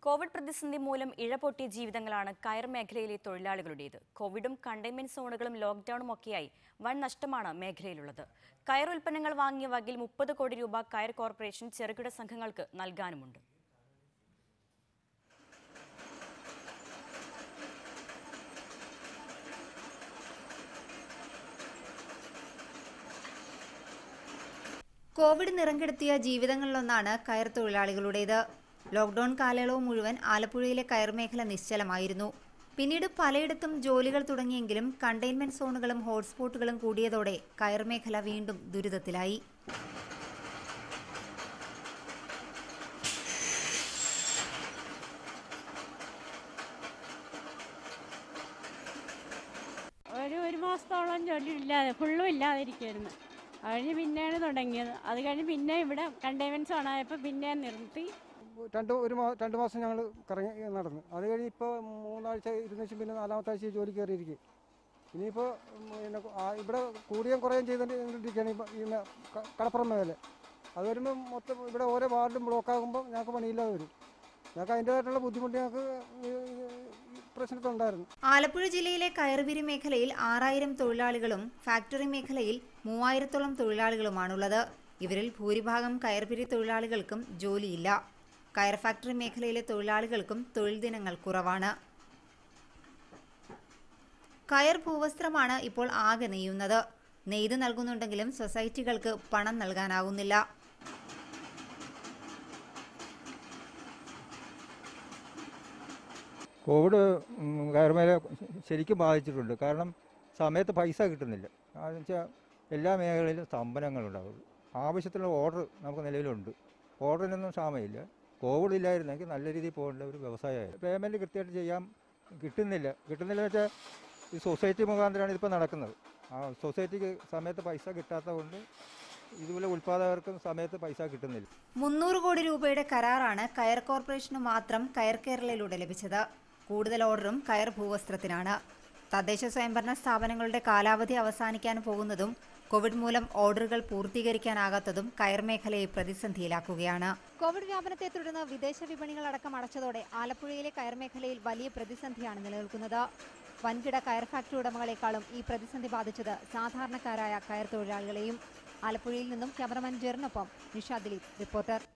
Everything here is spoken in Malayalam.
കോവിഡ് പ്രതിസന്ധി മൂലം ഇഴപൊട്ടിയ ജീവിതങ്ങളാണ് കയർ മേഖലയിലെ തൊഴിലാളികളുടേത് കോവിഡും കണ്ടെയ്ൻമെന്റ് സോണുകളും ലോക്ക്ഡൌണും ഒക്കെയായി വൻ നഷ്ടമാണ് മേഖലയിലുള്ളത് കയർ ഉൽപ്പന്നങ്ങൾ വാങ്ങിയ വകയിൽ മുപ്പത് കോടി രൂപ കയർ കോർപ്പറേഷൻ ചെറുകിട സംഘങ്ങൾക്ക് നൽകാനുമുണ്ട് കോവിഡ് നിറംകെടുത്തിയ ജീവിതങ്ങളിലൊന്നാണ് കയർ തൊഴിലാളികളുടേത് ലോക്ക്ഡൌൺ കാലയളവ് മുഴുവൻ ആലപ്പുഴയിലെ കയർ മേഖല നിശ്ചലമായിരുന്നു പിന്നീട് പലയിടത്തും ജോലികൾ തുടങ്ങിയെങ്കിലും കണ്ടെയ്ൻമെന്റ് സോണുകളും ഹോട്ട്സ്പോട്ടുകളും കൂടിയതോടെ കയർ മേഖല വീണ്ടും ദുരിതത്തിലായി ഒരു ഒരു മാസത്തോളം ജോലി ഇല്ലാതെ ഫുള്ളും ഇല്ലാതിരിക്കുമായിരുന്നു അത് കഴിഞ്ഞ് പിന്നെയാണ് തുടങ്ങിയത് അത് കഴിഞ്ഞ് പിന്നെ ഇവിടെ കണ്ടെയ്ൻമെൻറ്റ് സോണായപ്പോൾ പിന്നെ നിർത്തി രണ്ട് ഒരു മാ രണ്ട് മാസം ഞങ്ങൾ കറങ്ങി നടന്നു അത് കഴിഞ്ഞ് ഇപ്പോൾ മൂന്നാഴ്ച ഇരുന്ന ശേഷം പിന്നെ നാലാമത്തെ ആഴ്ച ജോലി കയറിയിരിക്കും ഇനിയിപ്പോൾ പിന്നെ ആ ഇവിടെ കൂടിയും കുറയും ചെയ്തുകൊണ്ടിരിക്കുകയാണ് ഇപ്പോൾ ഈ മേ- ക- കടപ്പുറം മേഖല അത് വരുമ്പോൾ മൊത്തം ഇവിടെ ഓരോ വാർഡും ബ്ലോക്ക് ആകുമ്പോൾ ഞങ്ങൾക്ക് പണിയില്ലാതെ വരും ഞങ്ങൾക്ക് അതിൻ്റേതായിട്ടുള്ള ബുദ്ധിമുട്ട് ഞങ്ങൾക്ക് ഈ ഈ പ്രശ്നത്തിലുണ്ടായിരുന്നു ആലപ്പുഴ ജില്ലയിലെ കയർപിരി മേഖലയിൽ ആറായിരം തൊഴിലാളികളും ഫാക്ടറി മേഖലയിൽ മൂവായിരത്തോളം തൊഴിലാളികളുമാണുള്ളത് ഇവരിൽ ഭൂരിഭാഗം കയർപിരി തൊഴിലാളികൾക്കും ജോലിയില്ല കയർ ഫാക്ടറി മേഖലയിലെ തൊഴിലാളികൾക്കും തൊഴിൽ ദിനങ്ങൾ കുറവാണ് കയർ ഭൂവസ്ത്രമാണ് ഇപ്പോൾ ആകെ നെയ്യുന്നത് നെയ്ത് നൽകുന്നുണ്ടെങ്കിലും സൊസൈറ്റികൾക്ക് പണം നൽകാനാവുന്നില്ല കോവിഡ് കയറുമേലെ ശരിക്കും ബാധിച്ചിട്ടുണ്ട് കാരണം സമയത്ത് പൈസ കിട്ടുന്നില്ല കാരണം വെച്ചാൽ എല്ലാ മേഖലയിലും സ്തംഭനങ്ങളുണ്ടാവുള്ളൂ ആവശ്യത്തിനുള്ള ഓർഡർ നമുക്ക് നിലവിലുണ്ട് ഓർഡറിനൊന്നും ക്ഷാമമില്ല കോവിഡ് ഇല്ലായിരുന്നെങ്കിൽ നല്ല രീതിയിൽ പോകേണ്ട ഒരു വ്യവസായമായിരുന്നു പേയ്മെൻറ്റ് കൃത്യമായിട്ട് ചെയ്യാൻ കിട്ടുന്നില്ല കിട്ടുന്നില്ല വെച്ചാൽ ഈ സൊസൈറ്റി മുഖാന്തരമാണ് ഇതിപ്പോൾ നടക്കുന്നത് ആ സൊസൈറ്റിക്ക് സമയത്ത് പൈസ കിട്ടാത്തത് കൊണ്ട് ഇതുപോലെ ഉൽപ്പാദകർക്കും സമയത്ത് പൈസ കിട്ടുന്നില്ല മുന്നൂറ് കോടി രൂപയുടെ കരാറാണ് കയർ കോർപ്പറേഷന് മാത്രം കയർ കേരളയിലൂടെ ലഭിച്ചത് കൂടുതൽ ഓർഡറും കയർ ഭൂവസ്ത്രത്തിനാണ് തദ്ദേശ സ്വയംഭരണ സ്ഥാപനങ്ങളുടെ കാലാവധി അവസാനിക്കാൻ പോകുന്നതും കോവിഡ് മൂലം ഓർഡറുകൾ പൂർത്തീകരിക്കാനാകാത്തതും കയർ മേഖലയെ പ്രതിസന്ധിയിലാക്കുകയാണ് കോവിഡ് വ്യാപനത്തെ തുടർന്ന് വിദേശ വിപണികളടക്കം അടച്ചതോടെ ആലപ്പുഴയിലെ കയർ മേഖലയിൽ വലിയ പ്രതിസന്ധിയാണ് നിലനിൽക്കുന്നത് വൻകിട കയർ ഫാക്ടറി ഉടമകളെക്കാളും ഈ പ്രതിസന്ധി ബാധിച്ചത് സാധാരണക്കാരായ കയർ തൊഴിലാളികളെയും ആലപ്പുഴയിൽ നിന്നും ക്യാമറമാൻ ജെറിനൊപ്പം നിഷ ദിലീപ് റിപ്പോർട്ടർ